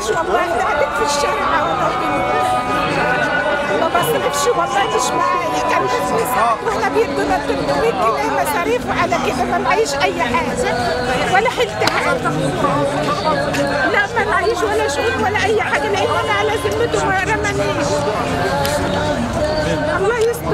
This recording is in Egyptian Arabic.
بصرفش والله احنا قاعدين في الشارع اهو ما بصرفش والله مش معايا كان بس واحنا بيدونا 300 جنيه مصاريف وعلى كده ما معيش اي حاجه ولا حلت حاجه لا ما معيش ولا شغل ولا اي حاجه لان انا على ذمته ما رمانيش الله يستر